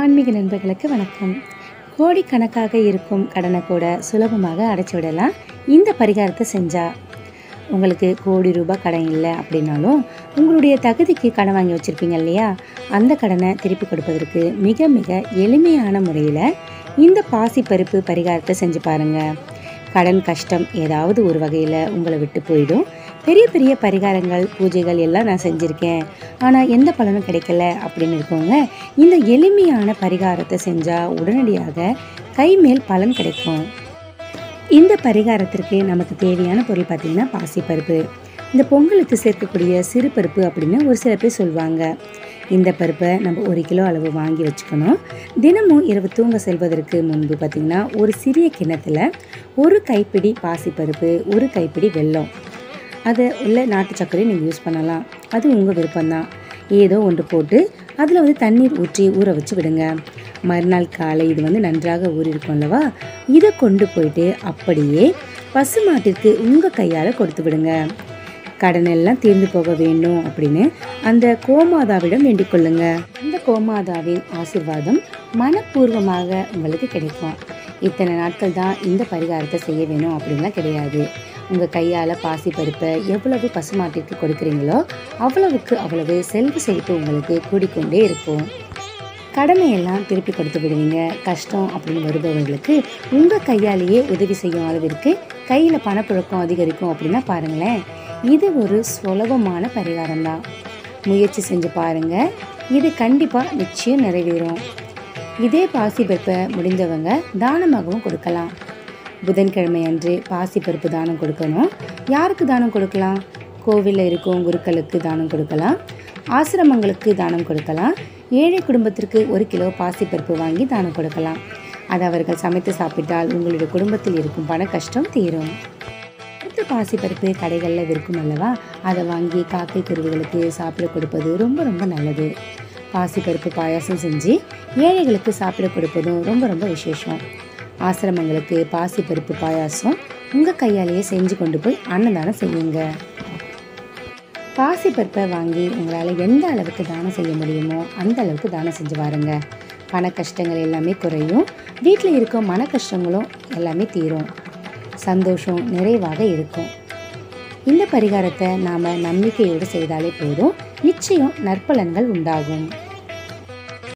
ஆன்மீக நண்பர்களுக்கு வணக்கம் கோடிக்கணக்காக இருக்கும் கடனை கூட சுலபமாக அடைச்சி விடலாம் இந்த பரிகாரத்தை செஞ்சா உங்களுக்கு கோடி ரூபாய் கடன் இல்லை அப்படின்னாலும் உங்களுடைய தகுதிக்கு கடன் வாங்கி வச்சுருப்பீங்க இல்லையா அந்த கடனை திருப்பி கொடுப்பதற்கு மிக மிக எளிமையான முறையில் இந்த பாசி பருப்பு பரிகாரத்தை செஞ்சு பாருங்கள் கடன் கஷ்டம் ஏதாவது ஒரு வகையில் உங்களை விட்டு போயிடும் பெரிய பெரிய பரிகாரங்கள் பூஜைகள் எல்லாம் நான் செஞ்சுருக்கேன் ஆனால் எந்த பலனும் கிடைக்கல அப்படின்னு இருக்கவங்க இந்த எளிமையான பரிகாரத்தை செஞ்சால் உடனடியாக கைமேல் பலன் கிடைக்கும் இந்த பரிகாரத்திற்கு நமக்கு தேவையான பொருள் பார்த்திங்கன்னா பாசிப்பருப்பு இந்த பொங்கலுக்கு சேர்க்கக்கூடிய சிறு பருப்பு அப்படின்னு ஒரு சில பேர் சொல்லுவாங்க இந்த பருப்பை நம்ம ஒரு கிலோ அளவு வாங்கி வச்சுக்கணும் தினமும் இரவு தூங்க செல்வதற்கு முன்பு பார்த்திங்கன்னா ஒரு சிறிய கிண்ணத்தில் ஒரு கைப்பிடி பாசிப்பருப்பு ஒரு கைப்பிடி வெல்லம் அதை உள்ள நாட்டு சர்க்கரையும் நீங்கள் யூஸ் பண்ணலாம் அது உங்கள் விருப்பம்தான் ஏதோ ஒன்று போட்டு அதில் வந்து தண்ணீர் ஊற்றி ஊற வச்சு விடுங்க மறுநாள் காலை இது வந்து நன்றாக ஊறியிருக்கும் அல்லவா இதை கொண்டு போயிட்டு அப்படியே பசுமாட்டிற்கு உங்கள் கையால் கொடுத்து விடுங்க கடன் எல்லாம் தீர்ந்து போக வேண்டும் அப்படின்னு அந்த கோமாதாவிடம் வேண்டிக் கொள்ளுங்க அந்த கோமாதாவின் ஆசிர்வாதம் மனப்பூர்வமாக உங்களுக்கு கிடைக்கும் இத்தனை நாட்கள் தான் இந்த பரிகாரத்தை செய்ய வேணும் அப்படின்லாம் கிடையாது உங்கள் கையால் பாசி பருப்பை எவ்வளவு பசுமாட்டிற்கு கொடுக்குறீங்களோ அவ்வளவுக்கு அவ்வளவு செல்வ செழிப்பு உங்களுக்கு கூடிக்கொண்டே இருக்கும் கடனை எல்லாம் திருப்பி கொடுத்து விடுவீங்க கஷ்டம் அப்படின்னு வருபவர்களுக்கு உங்கள் கையாலேயே உதவி செய்யும் அளவிற்கு கையில் பணப்புழக்கம் அதிகரிக்கும் அப்படின்னா பாருங்களேன் இது ஒரு சுலபமான பரிகாரம் தான் முயற்சி செஞ்சு பாருங்கள் இது கண்டிப்பாக நிச்சயம் நிறைவேறும் இதே பாசிப்பருப்பை முடிந்தவங்க தானமாகவும் கொடுக்கலாம் புதன்கிழமை அன்று பாசிப்பருப்பு தானம் கொடுக்கணும் யாருக்கு தானம் கொடுக்கலாம் கோவிலில் இருக்கும் குருக்களுக்கு தானம் கொடுக்கலாம் ஆசிரமங்களுக்கு தானம் கொடுக்கலாம் ஏழை குடும்பத்திற்கு ஒரு கிலோ பாசிப்பருப்பு வாங்கி தானம் கொடுக்கலாம் அது அவர்கள் சமைத்து சாப்பிட்டால் உங்களுடைய குடும்பத்தில் இருக்கும் பண கஷ்டம் தீரும் அடுத்த பாசிப்பருப்பு கடைகளில் விற்கும் அல்லவா அதை வாங்கி காக்கை குருவிகளுக்கு சாப்பிட கொடுப்பது ரொம்ப ரொம்ப நல்லது பாசிப்பருப்பு பாயாசம் செஞ்சு ஏழைகளுக்கு சாப்பிட கொடுப்பதும் ரொம்ப ரொம்ப விசேஷம் ஆசிரமங்களுக்கு பாசிப்பருப்பு பாயாசம் உங்கள் கையாலேயே செஞ்சு கொண்டு போய் அன்னதானம் செய்யுங்க பாசிப்பருப்பை வாங்கி உங்களால் எந்த அளவுக்கு தானம் செய்ய முடியுமோ அந்த அளவுக்கு தானம் செஞ்சு பாருங்க பண கஷ்டங்கள் எல்லாமே குறையும் வீட்டில் இருக்கும் மன கஷ்டங்களும் எல்லாமே தீரும் சந்தோஷம் நிறைவாக இருக்கும் இந்த பரிகாரத்தை நாம் நம்பிக்கையோடு செய்தாலே போதும் நிச்சயம் நற்பலன்கள் உண்டாகும்